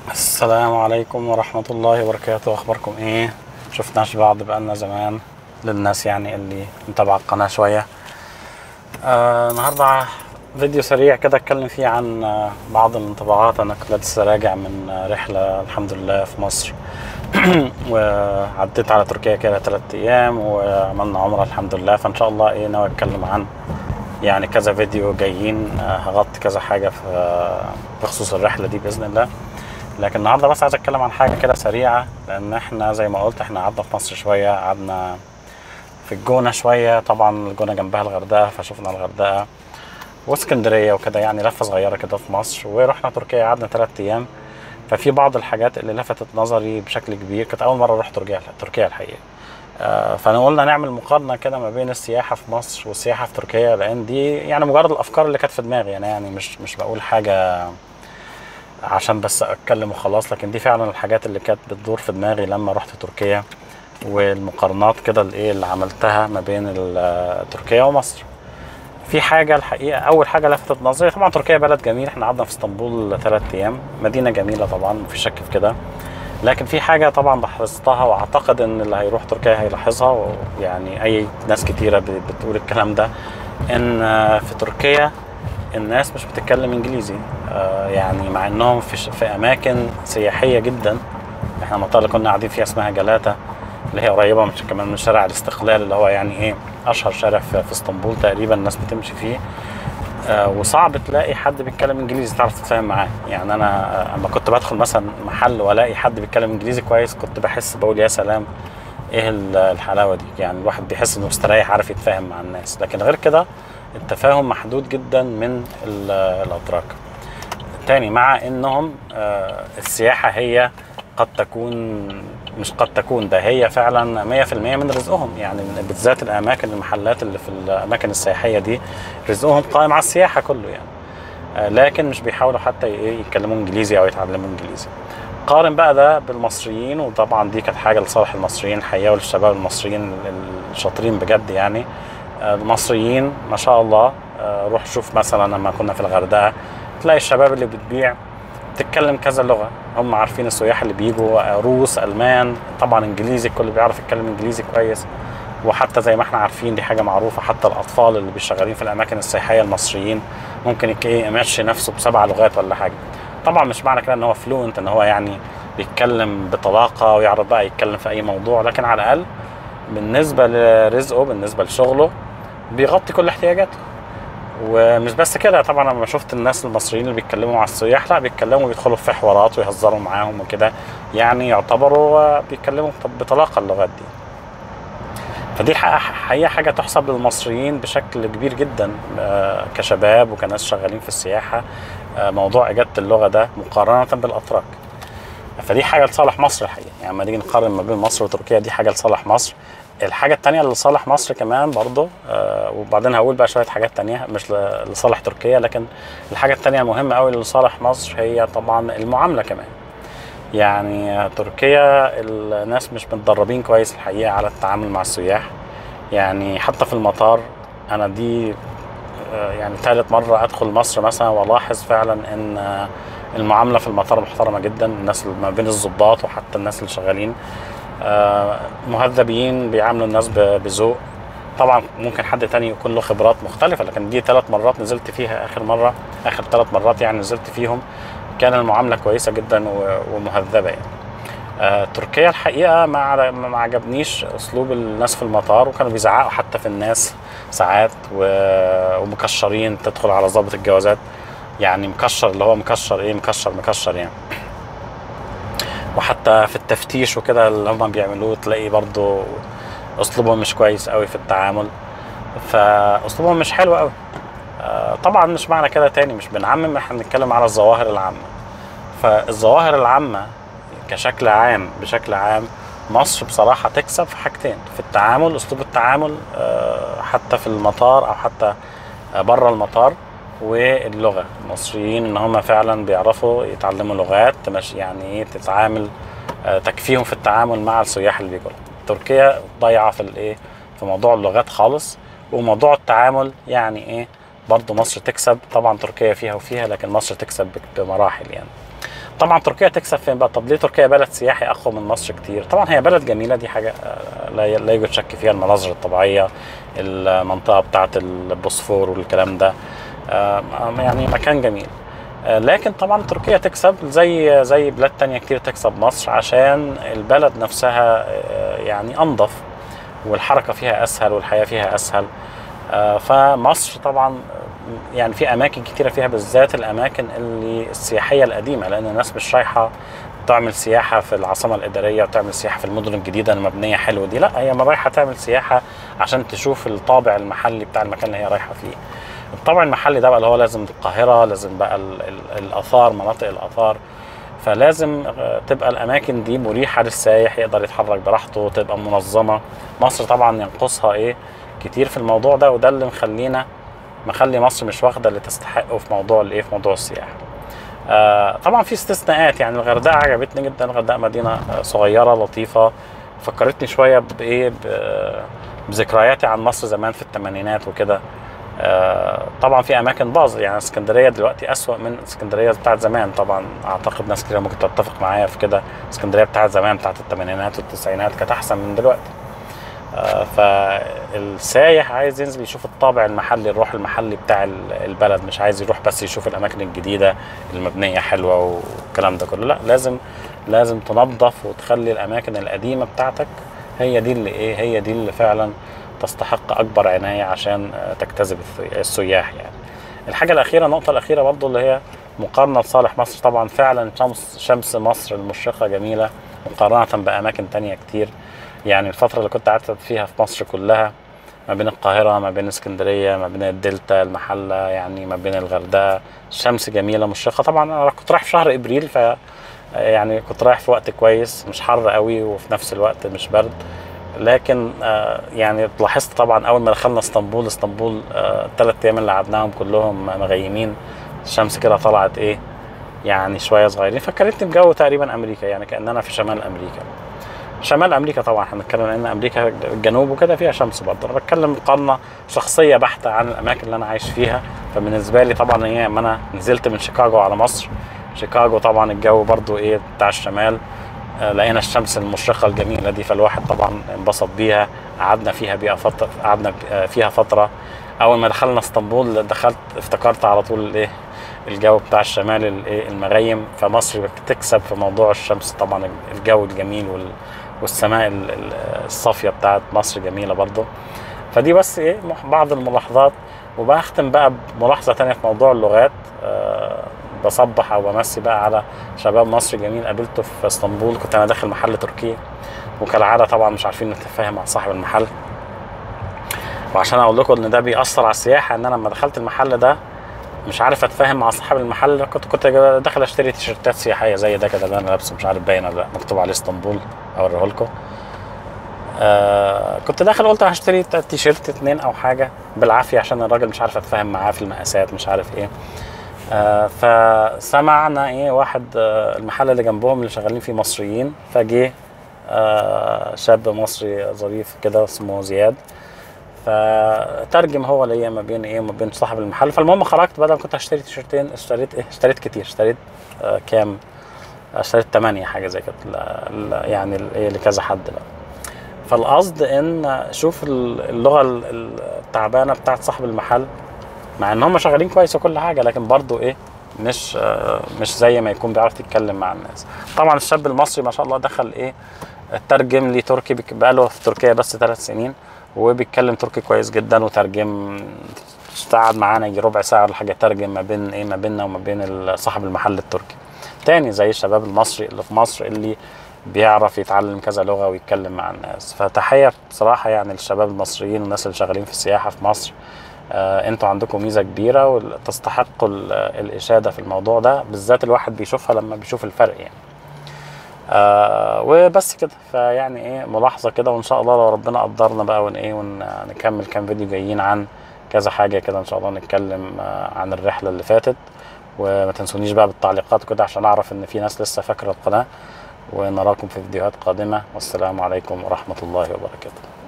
السلام عليكم ورحمة الله وبركاته أخباركم إيه؟ شفناش بعض بقالنا زمان للناس يعني اللي متابعة القناة شوية آه النهاردة فيديو سريع كده أتكلم فيه عن آه بعض الانطباعات أنا كنت لسه راجع من آه رحلة الحمد لله في مصر وعديت على تركيا كده ثلاث أيام وعملنا عمرة الحمد لله فإن شاء الله إيه ناوي أتكلم عن يعني كذا فيديو جايين آه هغطي كذا حاجة في آه بخصوص الرحلة دي بإذن الله لكن النهارده بس عايز اتكلم عن حاجه كده سريعه لان احنا زي ما قلت احنا قعدنا في مصر شويه قعدنا في الجونه شويه طبعا الجونه جنبها الغردقه فشوفنا الغردقه واسكندريه وكده يعني لفه صغيره كده في مصر ورحنا تركيا قعدنا ثلاث ايام ففي بعض الحاجات اللي لفتت نظري بشكل كبير كانت اول مره اروح تركيا تركيا الحقيقه آه، فانا قلنا نعمل مقارنه كده ما بين السياحه في مصر والسياحه في تركيا لان دي يعني مجرد الافكار اللي كانت في دماغي انا يعني مش مش بقول حاجه عشان بس اتكلم وخلاص لكن دي فعلا الحاجات اللي كانت بتدور في دماغي لما رحت تركيا والمقارنات كده الايه اللي عملتها ما بين ال- تركيا ومصر في حاجة الحقيقة أول حاجة لفتت نظري طبعا تركيا بلد جميل احنا قعدنا في اسطنبول ثلاث أيام مدينة جميلة طبعا مفيش شك في كده لكن في حاجة طبعا لاحظتها وأعتقد إن اللي هيروح تركيا هيلاحظها ويعني أي ناس كتيرة ب- بتقول الكلام ده إن آه، في تركيا الناس مش بتتكلم انجليزي آه يعني مع انهم في, ش- في اماكن سياحيه جدا احنا المنطقه اللي كنا قاعدين فيها اسمها جلاتا اللي هي قريبه من كمان من شارع الاستقلال اللي هو يعني ايه اشهر شارع في, في اسطنبول تقريبا الناس بتمشي فيه آه وصعب تلاقي حد بيتكلم انجليزي تعرف تتفاهم معاه يعني انا آه، اما كنت بدخل مثلا محل والاقي حد بيتكلم انجليزي كويس كنت بحس بقول يا سلام ايه ال- الحلاوه دي يعني الواحد بيحس انه مستريح عارف يتفاهم مع الناس لكن غير كده التفاهم محدود جدا من ال- الاتراك تاني مع انهم آه، السياحه هي قد تكون مش قد تكون ده هي فعلا 100% من رزقهم يعني بالذات الاماكن المحلات اللي في الاماكن السياحيه دي رزقهم قائم على السياحه كله يعني آه، لكن مش بيحاولوا حتى ي- يتكلموا انجليزي او يتعلموا انجليزي قارن بقى ده بالمصريين وطبعا دي كانت حاجه لصالح المصريين الحقيقه والشباب المصريين الشاطرين بجد يعني آه، المصريين ما شاء الله آه، روح شوف مثلا لما كنا في الغردقه تلاقي الشباب اللي بتبيع تتكلم كذا لغه هم عارفين السياح اللي بيجوا آه، روس المان طبعا انجليزي الكل بيعرف يتكلم انجليزي كويس وحتى زي ما احنا عارفين دي حاجه معروفه حتى الاطفال اللي بيشغلين في الاماكن السياحيه المصريين ممكن يك- إيه يمشي نفسه بسبع لغات ولا حاجه طبعا مش معنى كده ان هو فلوينت ان هو يعني بيتكلم بطلاقه ويعرف بقى يتكلم في اي موضوع لكن على الاقل بالنسبه لرزقه بالنسبه لشغله بيغطي كل احتياجاته ومش بس كده طبعا لما شفت الناس المصريين اللي بيتكلموا مع السياح لا بيتكلموا بيدخلوا في حوارات ويهزروا معاهم وكده يعني يعتبروا آه، بيتكلموا بطلاقه اللغات دي فدي الحقيقة- حقيقة حاجة تحسب للمصريين بشكل كبير جدا آه، كشباب وكناس شغالين في السياحة آه، موضوع إجادة اللغة ده مقارنة بالأتراك فدي حاجة لصالح مصر الحقيقة يعني لما نيجي نقارن ما بين مصر وتركيا دي حاجة لصالح مصر الحاجة التانية اللي لصالح مصر كمان برضه آه، وبعدين هقول بقى شوية حاجات تانية مش ل- لصالح تركيا لكن الحاجة التانية المهمة قوي لصالح مصر هي طبعا المعاملة كمان يعني تركيا الناس مش متدربين كويس الحقيقة على التعامل مع السياح يعني حتى في المطار أنا دي آه، يعني ثالث مرة أدخل مصر مثلا وألاحظ فعلا إن آه، المعاملة في المطار محترمة جدا الناس اللي ما بين الضباط وحتى الناس اللي شغالين آه، مهذبين بيعاملوا الناس ب- بذوق طبعا ممكن حد تاني يكون له خبرات مختلفة لكن دي ثلاث مرات نزلت فيها آخر مرة آخر ثلاث مرات يعني نزلت فيهم كان المعاملة كويسة جدا و- ومهذبة يعني آه، تركيا الحقيقة ما ع- ما عجبنيش أسلوب الناس في المطار وكانوا بيزعقوا حتى في الناس ساعات و- ومكشرين تدخل على ضابط الجوازات يعني مكشر اللي هو مكشر ايه مكشر مكشر يعني وحتى في التفتيش وكده اللي هم بيعملوه تلاقي برضو اسلوبهم مش كويس قوي في التعامل فاسلوبهم مش حلو قوي آه، طبعا مش معنى كده تاني مش بنعمم احنا بنتكلم على الظواهر العامه فالظواهر العامه كشكل عام بشكل عام مصر بصراحه تكسب في حاجتين في التعامل اسلوب التعامل آه، حتى في المطار او حتى بره المطار واللغه المصريين ان هم فعلا بيعرفوا يتعلموا لغات تمشي يعني ايه تتعامل آه، تكفيهم في التعامل مع السياح اللي بيجوا تركيا ضايعه في الايه في موضوع اللغات خالص وموضوع التعامل يعني ايه برضه مصر تكسب طبعا تركيا فيها وفيها لكن مصر تكسب بمراحل يعني طبعا تركيا تكسب فين بقى طب ليه تركيا بلد سياحي اقوى من مصر كتير طبعا هي بلد جميله دي حاجه آه، لا لا يوجد شك فيها المناظر الطبيعيه المنطقه بتاعه البوسفور والكلام ده آه، يعني مكان جميل آه، لكن طبعا تركيا تكسب زي زي بلاد تانية كتير تكسب مصر عشان البلد نفسها آه، يعني انظف والحركه فيها اسهل والحياه فيها اسهل آه، فمصر طبعا يعني في اماكن كتيره فيها بالذات الاماكن اللي السياحيه القديمه لان الناس مش رايحه تعمل سياحه في العاصمه الاداريه وتعمل سياحه في المدن الجديده المبنيه حلوه دي لا هي ما رايحه تعمل سياحه عشان تشوف الطابع المحلي بتاع المكان اللي هي رايحه فيه الطابع المحلي ده بقى اللي هو لازم القاهره لازم بقى ال- ال- الاثار مناطق الاثار فلازم آه، تبقى الاماكن دي مريحه للسائح يقدر يتحرك براحته تبقى منظمه مصر طبعا ينقصها ايه كتير في الموضوع ده وده اللي مخلينا مخلي مصر مش واخده اللي تستحقه في موضوع الايه في موضوع السياحه آه طبعا في استثناءات يعني الغردقه عجبتني جدا الغردقه مدينه آه، صغيره لطيفه فكرتني شويه بايه ب- بذكرياتي عن مصر زمان في الثمانينات وكده آه، طبعا في اماكن باظ يعني اسكندريه دلوقتي اسوأ من اسكندريه بتاعت زمان طبعا اعتقد ناس كتير ممكن تتفق معايا في كده اسكندريه بتاعت زمان بتاعت الثمانينات والتسعينات كانت احسن من دلوقتي آه، فالسايح عايز ينزل يشوف الطابع المحلي الروح المحلي بتاع ال- البلد مش عايز يروح بس يشوف الاماكن الجديده المبنيه حلوه والكلام ده كله لا لازم لازم تنظف وتخلي الاماكن القديمه بتاعتك هي دي اللي ايه هي دي اللي فعلا تستحق اكبر عنايه عشان آه، تجتذب الث- السياح يعني الحاجه الاخيره النقطه الاخيره برضو اللي هي مقارنه لصالح مصر طبعا فعلا شمس شمس مصر المشرقه جميله مقارنه باماكن تانية كتير يعني الفتره اللي كنت قعدت فيها في مصر كلها ما بين القاهرة ما بين اسكندرية ما بين الدلتا المحلة يعني ما بين الغردقة الشمس جميلة مشرقة طبعا أنا كنت رايح في شهر إبريل ف يعني كنت رايح في وقت كويس مش حر قوي وفي نفس الوقت مش برد لكن آه، يعني لاحظت طبعا اول ما دخلنا اسطنبول اسطنبول الثلاث ايام اللي قعدناهم كلهم مغيمين الشمس كده طلعت ايه يعني شويه صغيرين فكرتني بجو تقريبا امريكا يعني كاننا في شمال امريكا شمال امريكا طبعا احنا بنتكلم ان امريكا الجنوب وكده فيها شمس برضه انا بتكلم مقارنه شخصيه بحته عن الاماكن اللي انا عايش فيها فبالنسبه لي طبعا هي لما انا نزلت من شيكاغو على مصر شيكاغو طبعا الجو برضه ايه بتاع الشمال آه، لقينا الشمس المشرقه الجميله دي فالواحد طبعا انبسط بيها قعدنا فيها بيها فتره قعدنا ب- آه، فيها فتره اول ما دخلنا اسطنبول دخلت افتكرت على طول الايه الجو بتاع الشمال الايه المغيم فمصر بتكسب في موضوع الشمس طبعا الجو الجميل وال والسماء ال- ال- الصافيه بتاعت مصر جميله برضه فدي بس ايه مح- بعض الملاحظات وبختم بقى بملاحظه تانية في موضوع اللغات أه بصبح او بمسي بقى على شباب مصر جميل قابلته في اسطنبول كنت انا داخل محل تركي وكالعاده طبعا مش عارفين نتفاهم مع صاحب المحل وعشان اقول لكم ان ده بيأثر على السياحه ان انا لما دخلت المحل ده مش عارف اتفاهم مع صاحب المحل كنت كنت داخل اشتري تيشيرتات سياحيه زي ده كده اللي انا لابسه مش عارف باين ولا لا مكتوب عليه اسطنبول اوريه لكم آه كنت داخل قلت هشتري تيشيرت اتنين او حاجه بالعافيه عشان الراجل مش عارف اتفاهم معاه في المقاسات مش عارف ايه آه فسمعنا ايه واحد آه المحل اللي جنبهم اللي شغالين فيه مصريين فجه آه شاب مصري ظريف كده اسمه زياد فترجم هو ليا ما بين ايه وما بين صاحب المحل فالمهم خرجت بدل ما كنت هشتري تيشرتين اشتريت ايه اشتريت كتير اشتريت آه كام اشتريت ثمانية حاجة زي كده لا- لا- يعني ال- ايه لكذا حد بقى فالقصد ان شوف ال- اللغة ال- التعبانة بتاعت صاحب المحل مع ان هم شغالين كويس وكل حاجة لكن برضو ايه مش آه، مش زي ما يكون بيعرف يتكلم مع الناس طبعا الشاب المصري ما شاء الله دخل ايه ترجم لي تركي بك- بقاله في تركيا بس ثلاث سنين وبيتكلم تركي كويس جدا وترجم قعد معانا يجي ربع ساعه ولا حاجه ترجم ما بين ايه ما بيننا وما بين ال- صاحب المحل التركي تاني زي الشباب المصري اللي في مصر اللي بيعرف يتعلم كذا لغه ويتكلم مع الناس فتحيه بصراحه يعني للشباب المصريين والناس اللي شغالين في السياحه في مصر آه انتوا عندكم ميزه كبيره وتستحقوا ال- الاشاده في الموضوع ده بالذات الواحد بيشوفها لما بيشوف الفرق يعني آه وبس كده فيعني ايه ملاحظه كده وان شاء الله لو ربنا قدرنا بقى ون ايه ونكمل كام فيديو جايين عن كذا حاجه كده ان شاء الله نتكلم آه عن الرحله اللي فاتت وما تنسونيش بقى بالتعليقات كده عشان اعرف ان في ناس لسه فاكره القناه ونراكم في فيديوهات قادمه والسلام عليكم ورحمه الله وبركاته